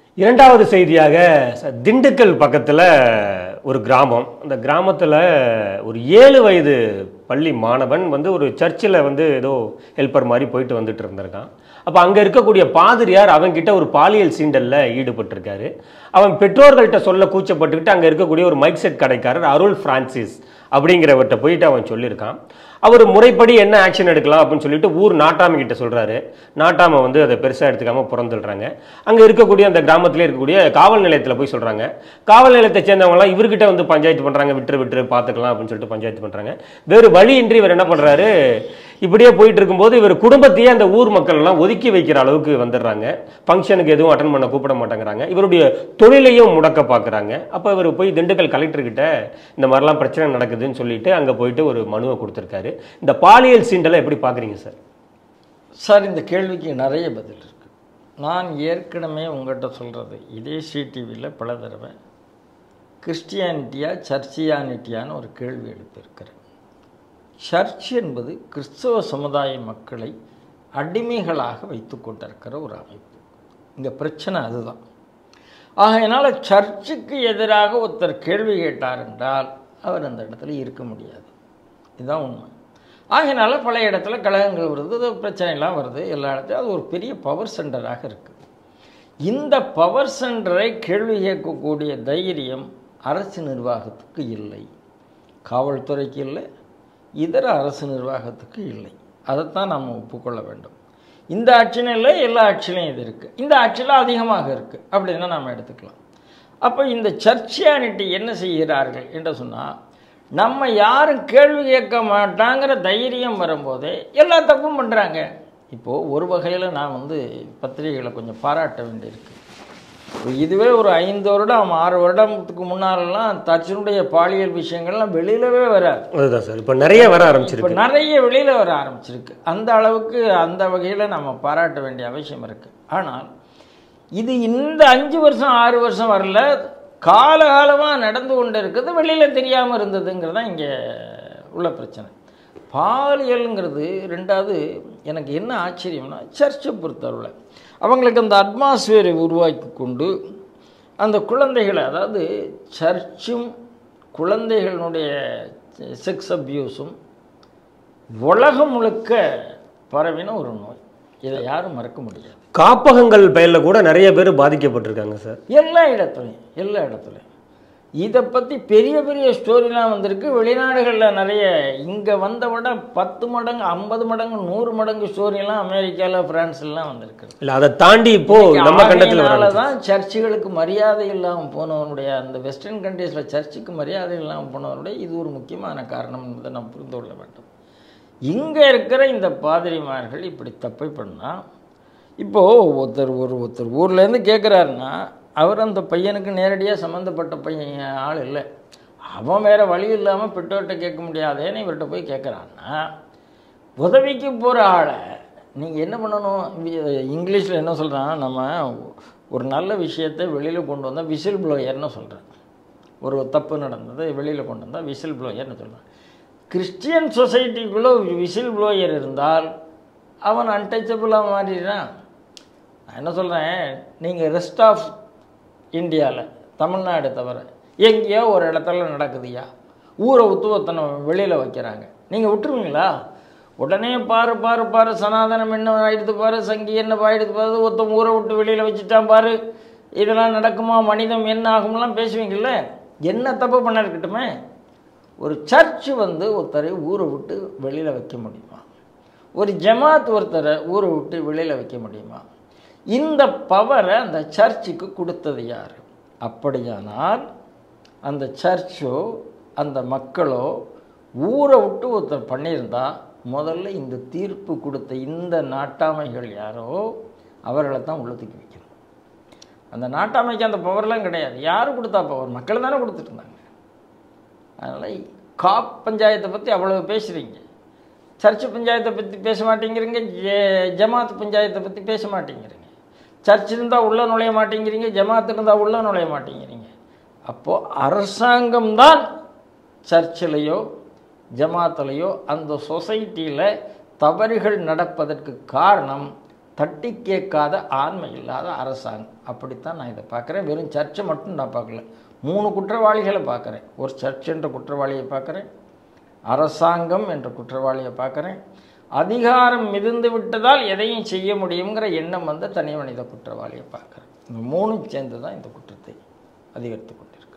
இரண்டாவது செய்தியாக ச- திண்டுக்கல் பக்கத்தில் ஒரு கிராமம் அந்த கிராமத்தில் ஒரு ஏழு வயது பள்ளி மாணவன் வந்து ஒரு சர்ச்சில் வந்து ஏதோ ஹெல்ப்பர் மாதிரி போயிட்டு வந்துட்டு இருந்திருக்கான் அப்போ அங்கே இருக்கக்கூடிய பாதிரியார் அவன்கிட்ட ஒரு பாலியல் சீண்டலில் ஈடுபட்டிருக்காரு அவன் பெற்றோர்கள்ட்ட சொல்ல கூச்சப்பட்டுக்கிட்டு அங்கே இருக்கக்கூடிய ஒரு மைக் செட் கடைக்காரர் அருள் பிரான்சிஸ் அப்படிங்கிறவர்கிட்ட போயிட்டு அவன் சொல்லியிருக்கான் அவர் முறைப்படி என்ன ஆக்ஷன் எடுக்கலாம் அப்படின்னு சொல்லிட்டு ஊர் நாட்டாமை கிட்ட சொல்றாரு நாட்டாமை வந்து அதை பெருசா எடுத்துக்காம புறந்துடுறாங்க அங்க இருக்கக்கூடிய அந்த கிராமத்திலே இருக்கக்கூடிய காவல் நிலையத்துல போய் சொல்றாங்க காவல் நிலையத்தை சேர்ந்தவங்க எல்லாம் இவர்கிட்ட வந்து பஞ்சாயத்து பண்றாங்க விட்டுரு விட்டுரு பாத்துக்கலாம் அப்படின்னு சொல்லிட்டு பஞ்சாயத்து பண்றாங்க வேறு வழியின்றி இவர் என்ன பண்றாரு இப்படியே போயிட்டு இருக்கும்போது இவர் குடும்பத்தையே அந்த ஊர் மக்கள் எல்லாம் ஒதுக்கி வைக்கிற அளவுக்கு வந்துடுறாங்க ஃபங்க்ஷனுக்கு எதுவும் அட்டன் பண்ண கூப்பிட மாட்டேங்கிறாங்க இவருடைய தொழிலையும் முடக்க பார்க்குறாங்க அப்போ இவர் போய் திண்டுக்கல் கலெக்டர் கிட்ட இந்த மாதிரிலாம் பிரச்சனை நடக்குதுன்னு சொல்லிட்டு அங்கே போயிட்டு ஒரு மனுவை கொடுத்துருக்காரு இந்த பாலியல் சீண்டலை எப்படி பார்க்குறீங்க சார் சார் இந்த கேள்விக்கு நிறைய பதில் இருக்கு நான் ஏற்கனவே உங்கள்கிட்ட சொல்கிறது இதே சிடிவியில் பல தடவை கிறிஸ்டியானிட்டியா சர்ச்சியானிட்டியான்னு ஒரு கேள்வி எழுப்பியிருக்கிறேன் சர்ச் என்பது கிறிஸ்தவ சமுதாய மக்களை அடிமைகளாக வைத்து கொண்டிருக்கிற ஒரு அமைப்பு இங்கே பிரச்சனை அதுதான் ஆகையினால சர்ச்சுக்கு எதிராக ஒருத்தர் கேள்வி கேட்டார் என்றால் அவர் அந்த இடத்துல இருக்க முடியாது இதுதான் உண்மை ஆகையினால பல இடத்துல கழகங்கள் வருது அது பிரச்சனைலாம் வருது எல்லா இடத்துலையும் அது ஒரு பெரிய பவர் சென்டராக இருக்குது இந்த பவர் சென்டரை கேள்வி கேட்கக்கூடிய தைரியம் அரசு நிர்வாகத்துக்கு இல்லை காவல்துறைக்கு இல்லை இதர அரசு நிர்வாகத்துக்கு இல்லை அதைத்தான் நாம் ஒப்புக்கொள்ள வேண்டும் இந்த ஆட்சியிலும் இல்லை எல்லா ஆட்சியிலையும் இது இருக்குது இந்த ஆட்சியில் அதிகமாக இருக்குது அப்படின்னா நாம் எடுத்துக்கலாம் அப்போ இந்த சர்ச்சியானிட்டி என்ன செய்கிறார்கள் என்று சொன்னால் நம்ம யாரும் கேள்வி கேட்க மாட்டாங்கிற தைரியம் வரும்போதே எல்லா தப்பும் பண்ணுறாங்க இப்போது ஒரு வகையில் நான் வந்து பத்திரிகைகளை கொஞ்சம் பாராட்ட வேண்டியிருக்கு இதுவே ஒரு ஐந்து வருடம் ஆறு வருடத்துக்கு முன்னாலெல்லாம் தச்சனுடைய பாலியல் விஷயங்கள்லாம் வெளியிலவே வராது அதுதான் சார் இப்போ நிறைய வர ஆரம்பிச்சிருக்கு இப்போ நிறைய வெளியில் வர ஆரம்பிச்சிருக்கு அந்த அளவுக்கு அந்த வகையில் நம்ம பாராட்ட வேண்டிய அவசியம் இருக்குது ஆனால் இது இந்த அஞ்சு வருஷம் ஆறு வருஷம் வரல காலகாலமாக நடந்து கொண்டு இருக்குது வெளியில் தெரியாமல் இருந்ததுங்கிறது தான் இங்கே உள்ள பிரச்சனை பாலியலுங்கிறது ரெண்டாவது எனக்கு என்ன ஆச்சரியம்னா சர்ச்சை பொறுத்தவரை அவங்களுக்கு அந்த அட்மாஸ்பியரை உருவாக்கி கொண்டு அந்த குழந்தைகளை அதாவது சர்ச்சும் குழந்தைகளுடைய செக்ஸ் அப்யூஸும் உலகம் முழுக்க பரவின ஒரு நோய் இதை யாரும் மறக்க முடியாது காப்பகங்கள் பெயரில் கூட நிறைய பேர் பாதிக்கப்பட்டிருக்காங்க சார் எல்லா இடத்துலையும் எல்லா இடத்துலையும் இதை பற்றி பெரிய பெரிய ஸ்டோரிலாம் வந்திருக்கு வெளிநாடுகளில் நிறைய இங்கே வந்த விட பத்து மடங்கு ஐம்பது மடங்கு நூறு மடங்கு ஸ்டோரிலாம் அமெரிக்காவில் ஃப்ரான்ஸ்லாம் வந்திருக்கு இல்லை அதை தாண்டி இப்போ நம்ம கண்டத்தில் வர அதனால தான் சர்ச்சுகளுக்கு மரியாதை இல்லாமல் போனவனுடைய அந்த வெஸ்டர்ன் கண்ட்ரீஸில் சர்ச்சுக்கு மரியாதை இல்லாமல் போனவனுடைய இது ஒரு முக்கியமான காரணம் என்பதை நாம் புரிந்து கொள்ள வேண்டும் இங்கே இருக்கிற இந்த பாதிரிமார்கள் இப்படி தப்பை பண்ணால் இப்போது ஒருத்தர் ஒரு ஒருத்தர் ஊர்லேருந்து கேட்குறாருன்னா அவர் அந்த பையனுக்கு நேரடியாக சம்மந்தப்பட்ட பையன் ஆள் இல்லை அவன் வேறு வழி இல்லாமல் பெற்றோர்கிட்ட கேட்க முடியாதேன்னு இவர்கிட்ட போய் கேட்குறான்னா உதவிக்கு போகிற ஆளை நீங்கள் என்ன பண்ணணும் இங்கிலீஷில் என்ன சொல்கிறான் நம்ம ஒரு நல்ல விஷயத்தை வெளியில் கொண்டு வந்தால் விசில் ப்ளோயர்னு சொல்கிறேன் ஒரு தப்பு நடந்தது வெளியில் கொண்டு வந்தால் விசில் ப்ளோயர்னு சொல்கிறேன் கிறிஸ்டியன் சொசைட்டிக்குள்ளே விசில் ப்ளோயர் இருந்தால் அவன் அன்டச்சபிளாக மாறிடுறான் நான் என்ன சொல்கிறேன் நீங்கள் ரெஸ்ட் ஆஃப் இந்தியாவில் தமிழ்நாடு தவிர எங்கேயோ ஒரு இடத்துல நடக்குதுயா ஊரை ஒத்து ஒத்தனை வெளியில் வைக்கிறாங்க நீங்கள் விட்டுருவீங்களா உடனே பாரு பாரு பாரு சனாதனம் என்ன ஆயிடுது பாரு சங்கி என்ன ஆயிடுது பாரு ஒருத்தன் ஊரை விட்டு வெளியில் வச்சுட்டான் பாரு இதெல்லாம் நடக்குமா மனிதம் என்ன ஆகும்லாம் பேசுவீங்கள்ல என்ன தப்பு பண்ண இருக்கட்டுமே ஒரு சர்ச் வந்து ஒருத்தரை ஊரை விட்டு வெளியில் வைக்க முடியுமா ஒரு ஜமாத் ஒருத்தரை ஊரை விட்டு வெளியில் வைக்க முடியுமா இந்த பவரை அந்த சர்ச்சுக்கு கொடுத்தது யார் அப்படியானால் அந்த சர்ச்சோ அந்த மக்களோ ஊரை விட்டு ஒருத்தர் பண்ணியிருந்தா முதல்ல இந்த தீர்ப்பு கொடுத்த இந்த நாட்டாமைகள் யாரோ அவர்களை தான் உள்ளத்துக்கு வைக்கணும் அந்த நாட்டாமைக்கு அந்த பவர்லாம் கிடையாது யார் கொடுத்தா பவர் மக்கள் தானே கொடுத்துட்டு இருந்தாங்க அதனால் காப் பஞ்சாயத்தை பற்றி அவ்வளோ பேசுகிறீங்க சர்ச்சு பஞ்சாயத்தை பற்றி பேச மாட்டேங்கிறீங்க ஜெ ஜமாத் பஞ்சாயத்தை பற்றி பேச மாட்டேங்கிறீங்க சர்ச் இருந்தால் உள்ளே நுழைய மாட்டேங்கிறீங்க ஜமாத் இருந்தால் உள்ளே நுழைய மாட்டேங்கிறீங்க அப்போது அரசாங்கம்தான் சர்ச்சிலையோ ஜமாத்துலையோ அந்த சொசைட்டியில் தவறுகள் நடப்பதற்கு காரணம் தட்டி கேட்காத ஆண்மை இல்லாத அரசாங்கம் அப்படித்தான் நான் இதை பார்க்குறேன் வெறும் சர்ச்சை மட்டும் நான் பார்க்கல மூணு குற்றவாளிகளை பார்க்குறேன் ஒரு சர்ச் என்ற குற்றவாளியை பார்க்குறேன் அரசாங்கம் என்ற குற்றவாளியை பார்க்குறேன் அதிகாரம் மிகுந்து விட்டதால் எதையும் செய்ய முடியுங்கிற எண்ணம் வந்த தனி மனித குற்றவாளியை பார்க்குறேன் இந்த மூணும் சேர்ந்து தான் இந்த குற்றத்தை அதிகரித்து கொண்டிருக்கு